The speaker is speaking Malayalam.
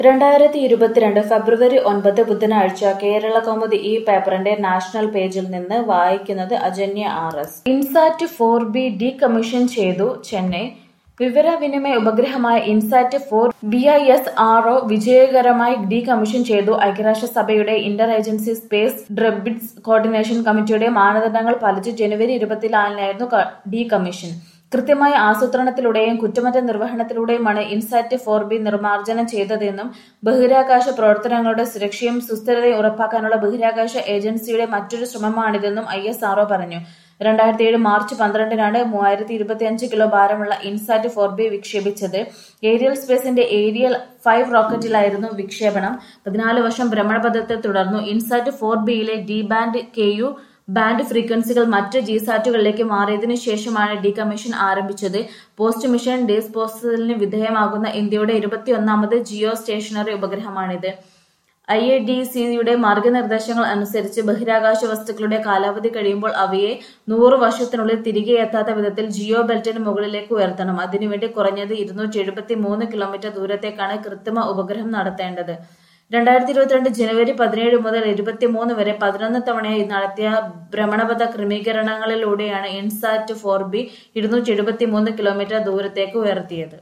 രണ്ടായിരത്തി ഇരുപത്തിരണ്ട് ഫെബ്രുവരി ഒൻപത് ബുധനാഴ്ച കേരള കൗമുദി ഈ പേപ്പറിന്റെ നാഷണൽ പേജിൽ നിന്ന് വായിക്കുന്നത് അജന്യ R S INSAT four B decommission ചെയ്തു ചെന്നൈ വിവരവിനിമയ ഉപഗ്രഹമായ INSAT four B I S R O വിജയകരമായി ഡീകമ്മീഷൻ ചെയ്തു ഐക്യരാഷ്ട്രസഭയുടെ inter agency space debris coordination committee മാനദണ്ഡങ്ങൾ പാലിച്ച് ജനുവരി ഇരുപത്തിനാലിനായിരുന്നു ഡീകമ്മീഷൻ കൃത്യമായ ആസൂത്രണത്തിലൂടെയും കുറ്റമറ്റ നിർവഹണത്തിലൂടെയുമാണ് ഇൻസാറ്റ് ഫോർ ബി നിർമ്മാർജ്ജനം ചെയ്തതെന്നും ബഹിരാകാശ പ്രവർത്തനങ്ങളുടെ സുരക്ഷയും സുസ്ഥിരതയും ഉറപ്പാക്കാനുള്ള ബഹിരാകാശ ഏജൻസിയുടെ മറ്റൊരു ശ്രമമാണിതെന്നും ഐ എസ് ആർഒ പറഞ്ഞു രണ്ടായിരത്തി ഏഴ് മാർച്ച് പന്ത്രണ്ടിനാണ് മൂവായിരത്തി ഇരുപത്തിയഞ്ച് കിലോ ഭാരമുള്ള ഇൻസാറ്റ് ഫോർ ബി വിക്ഷേപിച്ചത് ഏരിയൽ സ്പേസിന്റെ ഏരിയൽ ഫൈവ് റോക്കറ്റിലായിരുന്നു വിക്ഷേപണം പതിനാല് വർഷം ഭ്രമണപഥത്തെ തുടർന്നു ഇൻസാറ്റ് ഫോർ ബിയിലെ D band K U band ഫ്രീക്വൻസികൾ മറ്റ് ജിസാറ്റുകളിലേക്ക് മാറിയതിനു ശേഷമാണ് ഡീകമ്മീഷൻ ആരംഭിച്ചത് പോസ്റ്റ് മിഷൻ ഡിസ്പോസലിന് വിധേയമാകുന്ന ഇന്ത്യയുടെ ഇരുപത്തിയൊന്നാമത് ജിയോ സ്റ്റേഷനറി ഉപഗ്രഹമാണിത് ഐ എ ഡി സിയുടെ മാർഗനിർദ്ദേശങ്ങൾ അനുസരിച്ച് ബഹിരാകാശ വസ്തുക്കളുടെ കാലാവധി കഴിയുമ്പോൾ അവയെ നൂറ് വർഷത്തിനുള്ളിൽ തിരികെ എത്താത്ത വിധത്തിൽ ജിയോ ബെൽറ്റിന് മുകളിലേക്ക് ഉയർത്തണം അതിനുവേണ്ടി കുറഞ്ഞത് ഇരുന്നൂറ്റി എഴുപത്തി മൂന്ന് കിലോമീറ്റർ ദൂരത്തേക്കാണ് കൃത്രിമ ഉപഗ്രഹം നടത്തേണ്ടത് രണ്ടായിരത്തി ഇരുപത്തിരണ്ട് ജനുവരി പതിനേഴ് മുതൽ ഇരുപത്തിമൂന്ന് വരെ പതിനൊന്ന് തവണയായി നടത്തിയ ഭ്രമണപഥ ക്രമീകരണങ്ങളിലൂടെയാണ് ഇൻസാറ്റ് ഫോർ ബി ഇരുന്നൂറ്റി എഴുപത്തി മൂന്ന് കിലോമീറ്റർ ദൂരത്തേക്ക് ഉയർത്തിയത്